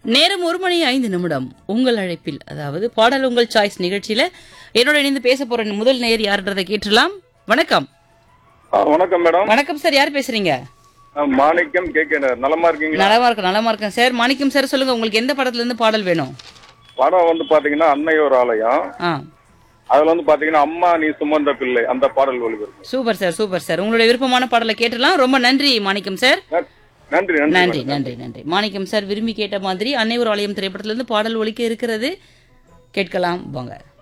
நேரம் ஒரு மணி ஐந்து நிமிடம் உங்கள் அழைப்பில் அதாவது பாடல் உங்கள் சாய்ஸ் நிகழ்ச்சியில என்னோட இணைந்து பேச போற முதல் நேர் யாருன்றதை கேட்டுலாம் வணக்கம் ஆ, வணக்கம் மேடம் வணக்கம் சார் யார் பேசுறீங்க ஆ, மாணிக்கம் கேட்க நலமா இருக்கீங்களா நலமா இருக்கேன் நலமா இருக்கேன் சார் மாணிக்கம் சார் சொல்லுங்க உங்களுக்கு எந்த படத்துல இருந்து பாடல் வேணும் படம் வந்து பாத்தீங்கன்னா அன்னையோர் ஆலயம் ஆ அதுல வந்து பாத்தீங்கன்னா அம்மா நீ சுமந்த பிள்ளை அந்த பாடல் ஒளிபரப்பு சூப்பர் சார் சூப்பர் சார் உங்களுடைய விருப்பமான பாடலை கேட்டுலாம் ரொம்ப நன்றி மாணிக்கம் சார் ந- நன்றி நன்றி நன்றி நன்றி நன்றி மாணிக்கம் சார் விரும்பி கேட்ட மாதிரி அன்னை ஒரு ஆலயம் திரைப்படத்திலிருந்து பாடல் ஒலிக்க இருக்கிறது கேட்கலாம் வாங்க